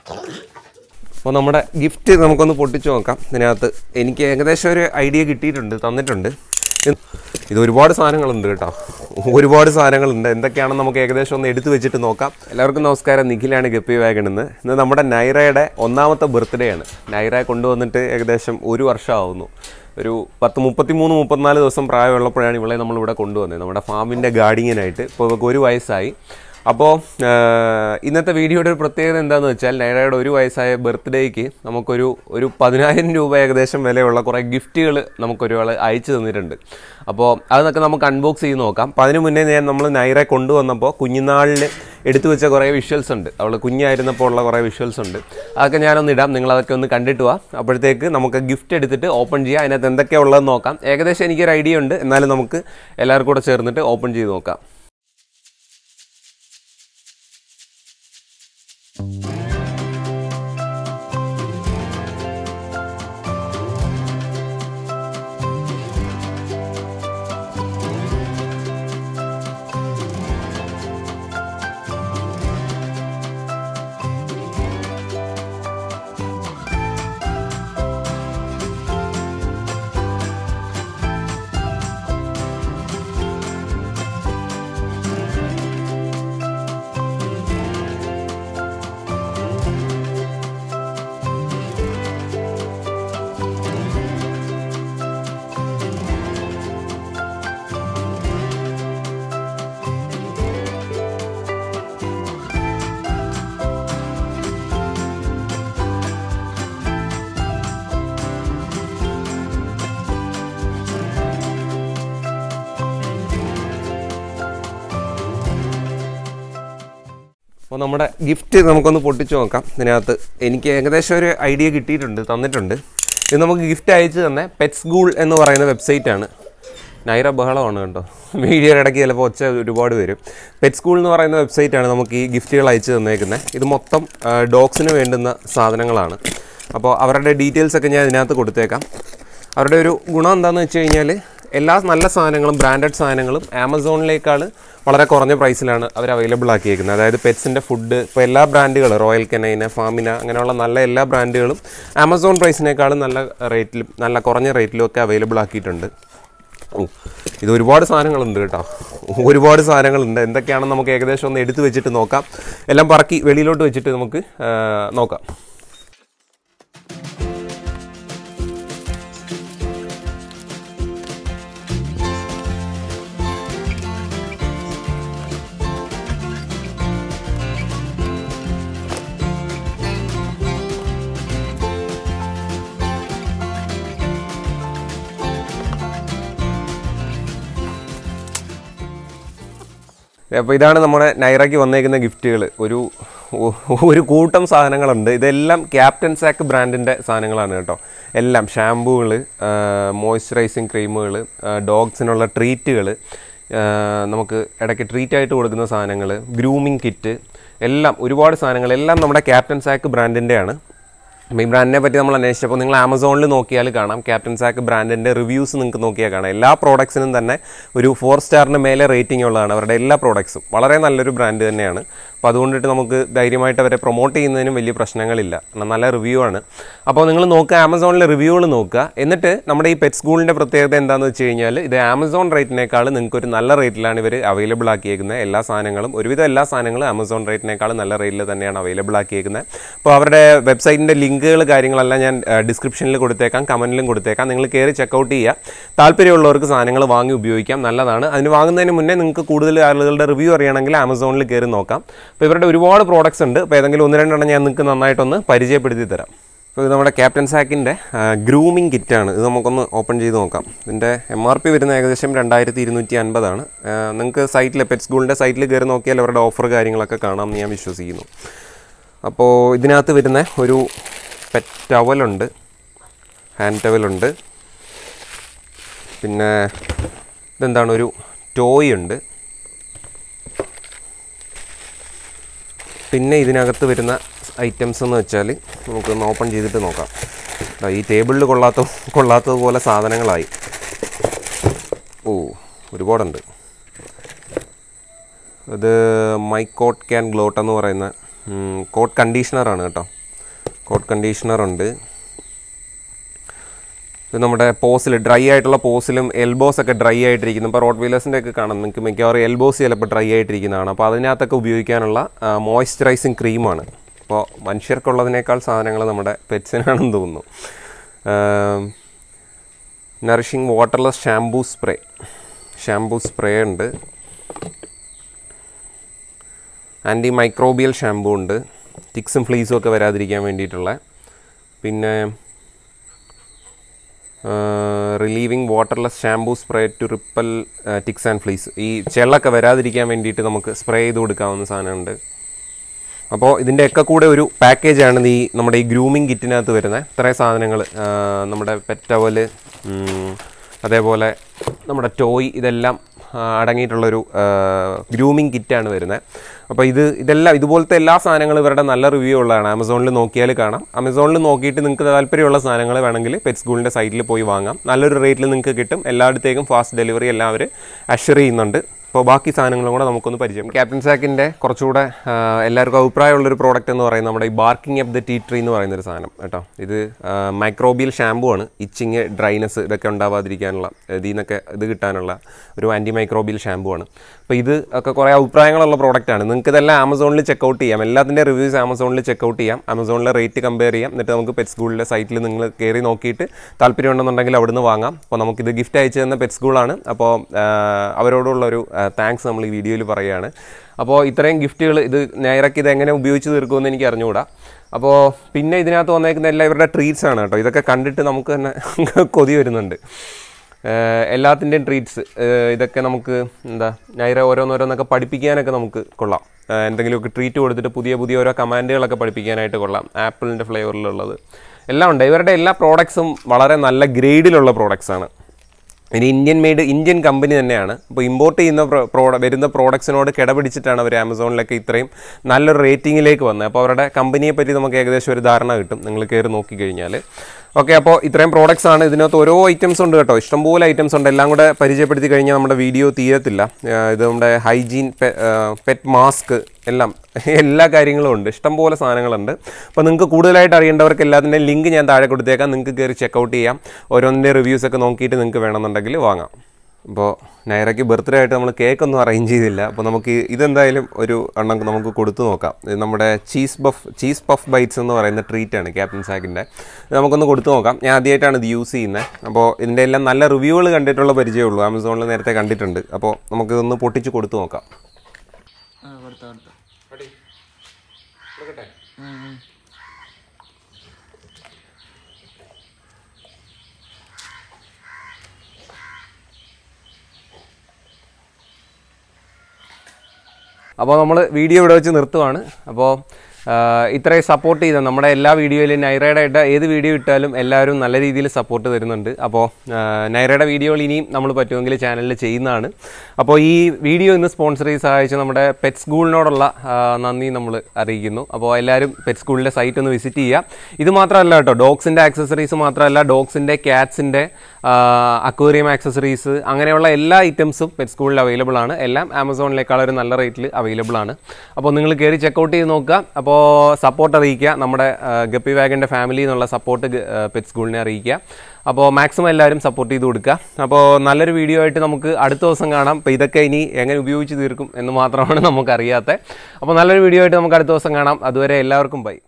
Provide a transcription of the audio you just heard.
അപ്പോൾ നമ്മുടെ ഗിഫ്റ്റ് നമുക്കൊന്ന് പൊട്ടിച്ചു നോക്കാം ഇതിനകത്ത് എനിക്ക് ഏകദേശം ഒരു ഐഡിയ കിട്ടിയിട്ടുണ്ട് തന്നിട്ടുണ്ട് ഇത് ഒരുപാട് സാധനങ്ങളുണ്ട് കേട്ടോ ഒരുപാട് സാധനങ്ങളുണ്ട് എന്തൊക്കെയാണെന്ന് നമുക്ക് ഏകദേശം ഒന്ന് എടുത്തു വെച്ചിട്ട് നോക്കാം എല്ലാവർക്കും നമസ്കാരം നിഖിലാണ് ഗപ്പി വാഗൺ ഇന്ന് ഇന്ന് നമ്മുടെ നൈറയുടെ ഒന്നാമത്തെ ബർത്ത്ഡേ ആണ് നൈറയെ കൊണ്ടുവന്നിട്ട് ഏകദേശം ഒരു വർഷമാവുന്നു ഒരു പത്ത് മുപ്പത്തി മൂന്ന് മുപ്പത്തിനാല് ദിവസം പ്രായമുള്ളപ്പോഴാണ് ഇവളെ നമ്മളിവിടെ കൊണ്ടുവന്നത് നമ്മുടെ ഫാമിൻ്റെ ഗാർഡിങ്ങിനായിട്ട് ഇപ്പോൾ ഇവർക്ക് ഒരു വയസ്സായി അപ്പോൾ ഇന്നത്തെ വീഡിയോയുടെ ഒരു പ്രത്യേകത എന്താണെന്ന് വെച്ചാൽ നൈറയുടെ ഒരു വയസ്സായ ബർത്ത്ഡേക്ക് നമുക്കൊരു ഒരു പതിനായിരം രൂപ ഏകദേശം വിലയുള്ള കുറേ ഗിഫ്റ്റുകൾ നമുക്കൊരാൾ അയച്ചു തന്നിട്ടുണ്ട് അപ്പോൾ അതൊക്കെ നമുക്ക് അൺബോക്സ് ചെയ്ത് നോക്കാം അപ്പോൾ അതിന് മുന്നേ ഞാൻ നമ്മൾ നൈറെ കൊണ്ടുവന്നപ്പോൾ കുഞ്ഞുനാളിൽ എടുത്തു വെച്ച കുറേ വിഷ്വൽസ് ഉണ്ട് അവൾ കുഞ്ഞായിരുന്നപ്പോൾ ഉള്ള കുറേ വിഷ്വൽസ് ഉണ്ട് അതൊക്കെ ഞാനൊന്ന് ഇടാം നിങ്ങൾ അതൊക്കെ ഒന്ന് കണ്ടിട്ട് വാ അപ്പോഴത്തേക്ക് നമുക്ക് ഗിഫ്റ്റ് എടുത്തിട്ട് ഓപ്പൺ ചെയ്യാം അതിനകത്ത് എന്തൊക്കെയാണ് ഉള്ളതെന്ന് നോക്കാം ഏകദേശം എനിക്കൊരു ഐഡിയ ഉണ്ട് എന്നാലും നമുക്ക് എല്ലാവർക്കും കൂടെ ചേർന്നിട്ട് ഓപ്പൺ ചെയ്ത് നോക്കാം അപ്പോൾ നമ്മുടെ ഗിഫ്റ്റ് നമുക്കൊന്ന് പൊട്ടിച്ചു നോക്കാം ഇതിനകത്ത് എനിക്ക് ഏകദേശം ഒരു ഐഡിയ കിട്ടിയിട്ടുണ്ട് തന്നിട്ടുണ്ട് ഇത് നമുക്ക് ഗിഫ്റ്റ് അയച്ചു തന്നെ പെറ്റ്സ് ഗൂൾ എന്ന് പറയുന്ന വെബ്സൈറ്റാണ് നൈറ ബഹളമാണ് കേട്ടോ വീഡിയോയുടെ ഇടയ്ക്ക് ചിലപ്പോൾ ഒച്ച ഒരുപാട് വരും പെറ്റ് സ്കൂൾ എന്ന് പറയുന്ന വെബ്സൈറ്റാണ് നമുക്ക് ഈ ഗിഫ്റ്റുകൾ അയച്ചു തന്നേക്കുന്നത് ഇത് മൊത്തം ഡോഗ്സിന് വേണ്ടുന്ന സാധനങ്ങളാണ് അപ്പോൾ അവരുടെ ഡീറ്റെയിൽസ് ഒക്കെ ഞാൻ ഇതിനകത്ത് കൊടുത്തേക്കാം അവരുടെ ഒരു ഗുണം എന്താണെന്ന് വെച്ച് കഴിഞ്ഞാൽ എല്ലാ നല്ല സാധനങ്ങളും ബ്രാൻഡഡ് സാധനങ്ങളും ആമസോണിലേക്കാൾ വളരെ കുറഞ്ഞ പ്രൈസിലാണ് അവർ അവൈലബിൾ ആക്കിയേക്കുന്നത് അതായത് പെറ്റ്സിൻ്റെ ഫുഡ് ഇപ്പോൾ എല്ലാ ബ്രാൻഡുകളും റോയൽ കെനൈന ഫാമിന അങ്ങനെയുള്ള നല്ല എല്ലാ ബ്രാൻഡുകളും ആമസോൺ പ്രൈസിനേക്കാളും നല്ല റേറ്റിലും നല്ല കുറഞ്ഞ റേറ്റിലും ഒക്കെ അവൈലബിൾ ആക്കിയിട്ടുണ്ട് ഓ ഇത് ഒരുപാട് സാധനങ്ങളുണ്ട് കേട്ടോ ഒരുപാട് സാധനങ്ങളുണ്ട് എന്തൊക്കെയാണെന്ന് നമുക്ക് ഏകദേശം ഒന്ന് എടുത്തു വെച്ചിട്ട് നോക്കാം എല്ലാം പറക്കി വെളിയിലോട്ട് വെച്ചിട്ട് നമുക്ക് ആ, നോക്കാം അപ്പോൾ ഇതാണ് നമ്മുടെ നൈറയ്ക്ക് വന്നേക്കുന്ന ഗിഫ്റ്റുകൾ ഒരു ഒ- ഒരു കൂട്ടം സാധനങ്ങളുണ്ട് ഇതെല്ലാം ക്യാപ്റ്റൻ സാക്ക് ബ്രാൻഡിൻ്റെ സാധനങ്ങളാണ് കേട്ടോ എല്ലാം ഷാമ്പൂകൾ മോയ്സ്ചറൈസിങ് ക്രീമുകൾ ഡോഗ്സിനുള്ള ട്രീറ്റുകൾ നമുക്ക് ഇടയ്ക്ക് ട്രീറ്റ് ആയിട്ട് കൊടുക്കുന്ന സാധനങ്ങൾ ഗ്രൂമിങ് കിറ്റ് എല്ലാം ഒരുപാട് സാധനങ്ങൾ എല്ലാം നമ്മുടെ ക്യാപ്റ്റൻ സാക്ക് ബ്രാൻഡിൻ്റെയാണ് അപ്പോൾ ഈ ബ്രാൻഡിനെ പറ്റി നമ്മൾ അന്വേഷിച്ചപ്പോൾ നിങ്ങൾ ആമസോണിൽ നോക്കിയാൽ കാണാം ക്യാപ്റ്റൻ സാക്ക് ബ്രാൻഡിൻ്റെ റിവ്യൂസ് നിങ്ങൾക്ക് നോക്കിയാൽ കാണാം എല്ലാ പ്രോഡക്ട്സിനും തന്നെ ഒരു ഫോർ സ്റ്റാറിന് മേലെ റേറ്റിംഗ് ഉള്ളതാണ് അവരുടെ എല്ലാ പ്രോഡക്ട്സും വളരെ നല്ലൊരു ബ്രാൻഡ് തന്നെയാണ് അപ്പോൾ അതുകൊണ്ടിട്ട് നമുക്ക് ധൈര്യമായിട്ട് അവരെ പ്രൊമോട്ട് ചെയ്യുന്നതിനും വലിയ പ്രശ്നങ്ങളില്ല കാരണം നല്ല റിവ്യൂ ആണ് അപ്പോൾ നിങ്ങൾ നോക്കുക ആമസോണിലെ റിവ്യൂകൾ നോക്കുക എന്നിട്ട് നമ്മുടെ ഈ പെറ്റ് സ്കൂളിൻ്റെ പ്രത്യേകത എന്താണെന്ന് വെച്ച് കഴിഞ്ഞാൽ ഇത് ആമസോൺ റേറ്റിനേക്കാൾ നിങ്ങൾക്ക് ഒരു നല്ല റേറ്റിലാണ് ഇവർ അവൈലബിൾ ആക്കിയേക്കുന്നത് എല്ലാ സാധനങ്ങളും ഒരുവിധം എല്ലാ സാധനങ്ങളും ആമസോൺ റേറ്റിനേക്കാൾ നല്ല റേറ്റിൽ തന്നെയാണ് അവൈലബിൾ ആക്കിയേക്കുന്നത് അപ്പോൾ അവരുടെ വെബ്സൈറ്റിൻ്റെ ലിങ്കുകൾ കാര്യങ്ങളെല്ലാം ഞാൻ ഡിസ്ക്രിപ്ഷനിൽ കൊടുത്തേക്കാം കമൻറ്റിലും കൊടുത്തേക്കാം നിങ്ങൾ കയറി ചെക്കൗട്ട് ചെയ്യുക താല്പര്യമുള്ളവർക്ക് സാധനങ്ങൾ വാങ്ങി ഉപയോഗിക്കാം നല്ലതാണ് അതിന് വാങ്ങുന്നതിന് മുന്നേ നിങ്ങൾക്ക് കൂടുതൽ ആളുകളുടെ റിവ്യൂ അറിയണമെങ്കിൽ ആമസോണിൽ കയറി നോക്കാം അപ്പോൾ ഇവരുടെ ഒരുപാട് പ്രോഡക്റ്റ്സ് ഉണ്ട് അപ്പോൾ ഏതെങ്കിലും ഒന്ന് രണ്ടെണ്ണം ഞാൻ നിങ്ങൾക്ക് നന്നായിട്ടൊന്ന് പരിചയപ്പെടുത്തി തരാം അപ്പോൾ ഇത് നമ്മുടെ ക്യാപ്റ്റൻ സാക്കിൻ്റെ ഗ്രൂമിങ് കിറ്റാണ് ഇത് നമുക്കൊന്ന് ഓപ്പൺ ചെയ്ത് നോക്കാം ഇതിൻ്റെ എം ആർ പി വരുന്ന ഏകദേശം രണ്ടായിരത്തി ഇരുന്നൂറ്റി അൻപതാണ് നിങ്ങൾക്ക് സൈറ്റിൽ പെറ്റ് സ്കൂളിൻ്റെ സൈറ്റിൽ കയറി നോക്കിയാൽ അവരുടെ ഓഫർ കാര്യങ്ങളൊക്കെ കാണാമെന്ന് ഞാൻ വിശ്വസിക്കുന്നു അപ്പോൾ ഇതിനകത്ത് വരുന്ന ഒരു പെറ്റ് ടവലുണ്ട് ഹാൻഡ് ടവലുണ്ട് പിന്നെ ഇതെന്താണ് ഒരു ടോയ് ഉണ്ട് പിന്നെ ഇതിനകത്ത് വരുന്ന ഐറ്റംസ് എന്ന് വെച്ചാൽ നമുക്കൊന്ന് ഓപ്പൺ ചെയ്തിട്ട് നോക്കാം ദാ ഈ ടേബിളിൽ കൊള്ളാത്ത കൊള്ളാത്തതുപോലെ സാധനങ്ങളായി ഓ ഒരുപാടുണ്ട് ഇത് മൈ കോട്ട് ക്യാൻ ഗ്ലോട്ട് എന്ന് പറയുന്ന കോട്ട് കണ്ടീഷണറാണ് കേട്ടോ കോട്ട് കണ്ടീഷണർ ഉണ്ട് ഇത് നമ്മുടെ പോസിൽ ഡ്രൈ ആയിട്ടുള്ള പോസിലും എൽബോസ് ഒക്കെ ഡ്രൈ ആയിട്ടിരിക്കുന്നു ഇപ്പോൾ റോഡ് വീലേഴ്സിൻ്റെ ഒക്കെ കാണാം നിങ്ങൾക്ക് മിക്കവാറും എൽബോസ് ചിലപ്പോൾ ഡ്രൈ ആയിട്ടിരിക്കുന്നതാണ് അപ്പോൾ അതിനകത്തൊക്കെ ഉപയോഗിക്കാനുള്ള മോയ്സ്ചറൈസിങ് ക്രീമാണ് അപ്പോൾ മനുഷ്യർക്കുള്ളതിനേക്കാൾ സാധനങ്ങൾ നമ്മുടെ പെറ്റ്സിനാണെന്ന് തോന്നുന്നു nourishing waterless shampoo spray shampoo spray ഉണ്ട് ആൻറ്റി മൈക്രോബിയൽ ഷാംപൂ ഉണ്ട് ടിക്സും ഫ്ലീസും ഒക്കെ വരാതിരിക്കാൻ വേണ്ടിയിട്ടുള്ള പിന്നെ relieving waterless shampoo spray to repel ticks and fleas ഈ ചെള്ളൊക്കെ വരാതിരിക്കാൻ വേണ്ടിയിട്ട് നമുക്ക് സ്പ്രേ ചെയ്ത് കൊടുക്കാവുന്ന സാധനമുണ്ട് അപ്പോൾ ഇതിൻ്റെയൊക്കെ കൂടെ ഒരു പാക്കേജാണ് ഈ നമ്മുടെ ഈ ഗ്രൂമിങ് കിറ്റിനകത്ത് വരുന്നത് ഇത്രയും സാധനങ്ങൾ നമ്മുടെ പെറ്റ് ടവല് അതേപോലെ നമ്മുടെ ടോയ് ഇതെല്ലാം ആ, അടങ്ങിയിട്ടുള്ളൊരു ഗ്രൂമിങ് കിറ്റാണ് വരുന്നത് അപ്പോൾ ഇത് ഇതെല്ലാം ഇതുപോലത്തെ എല്ലാ സാധനങ്ങളും ഇവരുടെ നല്ല റിവ്യൂ ഉള്ളതാണ് ആമസോണിൽ നോക്കിയാൽ കാണാം ആമസോണിൽ നോക്കിയിട്ട് നിങ്ങൾക്ക് താല്പര്യമുള്ള സാധനങ്ങൾ വേണമെങ്കിൽ പെറ്റ് സ്കൂളിൻ്റെ സൈറ്റിൽ പോയി വാങ്ങാം നല്ലൊരു റേറ്റിൽ നിങ്ങൾക്ക് കിട്ടും എല്ലായിടത്തേക്കും ഫാസ്റ്റ് ഡെലിവറി എല്ലാം അവർ അഷർ ചെയ്യുന്നുണ്ട് അപ്പോൾ ബാക്കി സാധനങ്ങളും കൂടെ നമുക്കൊന്ന് പരിചയം ക്യാപ്റ്റൻ സാക്കിൻ്റെ കുറച്ചുകൂടെ ആ, എല്ലാവർക്കും അഭിപ്രായമുള്ളൊരു പ്രോഡക്റ്റ് എന്ന് പറയുന്നത് നമ്മുടെ ഈ barking up the tea tree എന്ന് പറയുന്നൊരു സാധനം കേട്ടോ ഇത് മൈക്രോബിയൽ ഷാമ്പു ആണ് ഇച്ചിങ് ഡ്രൈനസ് ഇതൊക്കെ ഉണ്ടാവാതിരിക്കാനുള്ള ഇതിൽ നിന്നൊക്കെ ഇത് കിട്ടാനുള്ള ഒരു ആൻറ്റി മൈക്രോബിയൽ ഷാമ്പു ആണ് അപ്പോൾ ഇത് ഒക്കെ കുറേ അഭിപ്രായങ്ങളുള്ള പ്രോഡക്റ്റാണ് നിങ്ങൾക്ക് ഇതെല്ലാം ആമസോണിൽ ചെക്കൗട്ട് ചെയ്യാം എല്ലാത്തിൻ്റെ റിവ്യൂസ് ആമസോണിൽ ചെക്കൗട്ട് ചെയ്യാം ആമസോണിലെ റേറ്റ് കമ്പയർ ചെയ്യാം എന്നിട്ട് നമുക്ക് പെറ്റ് സ്കൂളിലെ സൈറ്റിൽ നിങ്ങൾ കയറി നോക്കിയിട്ട് താല്പര്യമുണ്ടെന്നുണ്ടെങ്കിൽ അവിടുന്ന് വാങ്ങാം അപ്പോൾ നമുക്കിത് ഗിഫ്റ്റ് അയച്ചു തന്ന പെറ്റ് സ്കൂളാണ് അപ്പോൾ അവരോടുള്ളൊരു താങ്ക്സ് നമ്മൾ ഈ വീഡിയോയിൽ പറയുകയാണ് അപ്പോൾ ഇത്രയും ഗിഫ്റ്റുകൾ ഇത് ഞായറൊക്കെ ഇത് എങ്ങനെ ഉപയോഗിച്ച് തീർക്കുമെന്ന് എനിക്ക് അറിഞ്ഞുകൂടാ അപ്പോൾ പിന്നെ ഇതിനകത്ത് വന്നേക്കുന്ന എല്ലാ ഇവരുടെ ട്രീറ്റ്സ് ആണ് കേട്ടോ ഇതൊക്കെ കണ്ടിട്ട് നമുക്ക് തന്നെ കൊതി വരുന്നുണ്ട് ഏഹ് എല്ലാത്തിൻ്റെയും ട്രീറ്റ്സ് ഇതൊക്കെ നമുക്ക് എന്താ നൈറ ഓരോന്നോരോന്നൊക്കെ പഠിപ്പിക്കാനൊക്കെ നമുക്ക് കൊള്ളാം ഏഹ് എന്തെങ്കിലുമൊക്കെ ട്രീറ്റ് കൊടുത്തിട്ട് പുതിയ പുതിയ ഓരോ കമാൻഡുകളൊക്കെ പഠിപ്പിക്കാനായിട്ട് കൊള്ളാം ആപ്പിളിൻ്റെ ഫ്ലേവറിലുള്ളത് എല്ലാം ഉണ്ട് ഇവരുടെ എല്ലാ പ്രോഡക്ട്സും വളരെ നല്ല ഗ്രേഡിലുള്ള പ്രോഡക്ട്സ് ആണ് ഇനി ഇന്ത്യൻ മെയ്ഡ് ഇന്ത്യൻ കമ്പനി തന്നെയാണ് അപ്പോൾ ഇമ്പോർട്ട് ചെയ്യുന്ന പ്രോഡ വരുന്ന പ്രോഡക്ട്സിനോട് കിടപിടിച്ചിട്ടാണ് അവർ ആമസോണിലൊക്കെ ഇത്രയും നല്ലൊരു റേറ്റിങ്ങിലേക്ക് വന്നത് അപ്പോൾ അവരുടെ കമ്പനിയെ പറ്റി നമുക്ക് ഏകദേശം ഒരു ധാരണ കിട്ടും നിങ്ങൾ കയറി നോക്കിക്കഴിഞ്ഞാൽ ഓക്കെ അപ്പോൾ ഇത്രയും പ്രോഡക്ട്സ് ആണ് ഇതിനകത്ത് ഓരോ ഐറ്റംസ് ഉണ്ട് കേട്ടോ ഇഷ്ടംപോലെ ഐറ്റംസ് ഉണ്ട് എല്ലാം കൂടെ പരിചയപ്പെടുത്തി കഴിഞ്ഞാൽ നമ്മുടെ വീഡിയോ തീരത്തില്ല ആ, ഇത് നമ്മുടെ ഹൈജീൻ പെറ്റ് മാസ്ക് എല്ലാം എല്ലാ കാര്യങ്ങളും ഉണ്ട് ഇഷ്ടംപോലെ സാധനങ്ങളുണ്ട് അപ്പോൾ നിങ്ങൾക്ക് കൂടുതലായിട്ട് അറിയേണ്ടവർക്ക് എല്ലാത്തിൻ്റെയും ലിങ്ക് ഞാൻ താഴെ കൊടുത്തേക്കാം നിങ്ങൾക്ക് കയറി ചെക്കൗട്ട് ചെയ്യാം ഓരോന്നിൻ്റെ റിവ്യൂസ് ഒക്കെ നോക്കിയിട്ട് നിങ്ങൾക്ക് വേണമെന്നുണ്ടെങ്കിൽ വാങ്ങാം അപ്പോൾ നൈറയ്ക്ക് ബർത്ത്ഡേ ആയിട്ട് നമ്മൾ കേക്ക് ഒന്നും അറേഞ്ച് ചെയ്തില്ല അപ്പോൾ നമുക്ക് ഇതെന്തായാലും ഒരു എണ്ണം നമുക്ക് കൊടുത്തു നോക്കാം ഇത് നമ്മുടെ cheese buff cheese puff bites എന്ന് പറയുന്ന ട്രീറ്റാണ് ക്യാപ്റ്റൻ സാക്കിൻ്റെ ഇത് നമുക്കൊന്ന് കൊടുത്തു നോക്കാം ഞാൻ ആദ്യമായിട്ടാണ് ഇത് യൂസ് ചെയ്യുന്നത് അപ്പോൾ ഇതിൻ്റെ എല്ലാം നല്ല റിവ്യൂകൾ കണ്ടിട്ടുള്ള പരിചയമുള്ളൂ ആമസോണിൽ നേരത്തെ കണ്ടിട്ടുണ്ട് അപ്പോൾ നമുക്കിതൊന്ന് പൊട്ടിച്ച് കൊടുത്തു നോക്കാം ആ കൊടുത്തോ കൊടുത്തോ ഉം, ഉം. അപ്പോൾ നമ്മൾ വീഡിയോ ഇവിടെ വെച്ച് നിർത്തുവാണ് അപ്പോൾ ഇത്രയും സപ്പോർട്ട് ചെയ്ത നമ്മുടെ എല്ലാ വീഡിയോയിലും നൈറയുടെ ഇട്ട ഏത് വീഡിയോ ഇട്ടാലും എല്ലാവരും നല്ല രീതിയിൽ സപ്പോർട്ട് തരുന്നുണ്ട് അപ്പോൾ നൈറയുടെ വീഡിയോകൾ ഇനിയും നമ്മൾ പറ്റുമെങ്കിൽ ചാനലിൽ ചെയ്യുന്നതാണ് അപ്പോൾ ഈ വീഡിയോ ഇന്ന് സ്പോൺസർ ചെയ്ത് സഹായിച്ച നമ്മുടെ പെറ്റ് സ്കൂളിനോടുള്ള ആ, നന്ദി നമ്മൾ അറിയിക്കുന്നു അപ്പോൾ എല്ലാവരും പെറ്റ് സ്കൂളിൻ്റെ സൈറ്റ് ഒന്ന് വിസിറ്റ് ചെയ്യുക ഇത് മാത്രമല്ല കേട്ടോ ഡോഗ്സിൻ്റെ ആക്സസറീസ് മാത്രമല്ല ഡോഗ്സിൻ്റെ ക്യാറ്റ്സിൻ്റെ അക്വേറിയം ആക്സസറീസ് അങ്ങനെയുള്ള എല്ലാ ഐറ്റംസും പെറ്റ് സ്കൂളിൽ അവൈലബിൾ ആണ് എല്ലാം ആമസോണിലേക്കാൾ ഒരു നല്ല റേറ്റിൽ അവൈലബിൾ ആണ് അപ്പോൾ നിങ്ങൾ കയറി ചെക്കൗട്ട് ചെയ്ത് നോക്കുക അപ്പോൾ സപ്പോർട്ട് അറിയിക്കുക നമ്മുടെ ആ, ഗപ്പി വാഗൻ്റെ ഫാമിലി എന്നുള്ള സപ്പോർട്ട് പെറ്റ് സ്കൂളിനെ അറിയിക്കുക അപ്പോൾ മാക്സിമം എല്ലാവരും സപ്പോർട്ട് ചെയ്ത് കൊടുക്കുക അപ്പോൾ നല്ലൊരു വീഡിയോ ആയിട്ട് നമുക്ക് അടുത്ത ദിവസം കാണാം അപ്പോൾ ഇതൊക്കെ ഇനി എങ്ങനെ ഉപയോഗിച്ച് തീർക്കും എന്ന് മാത്രമാണ് നമുക്കറിയാത്തത് അപ്പോൾ നല്ലൊരു വീഡിയോ ആയിട്ട് നമുക്ക് അടുത്ത ദിവസം കാണാം അതുവരെ എല്ലാവർക്കും ബൈ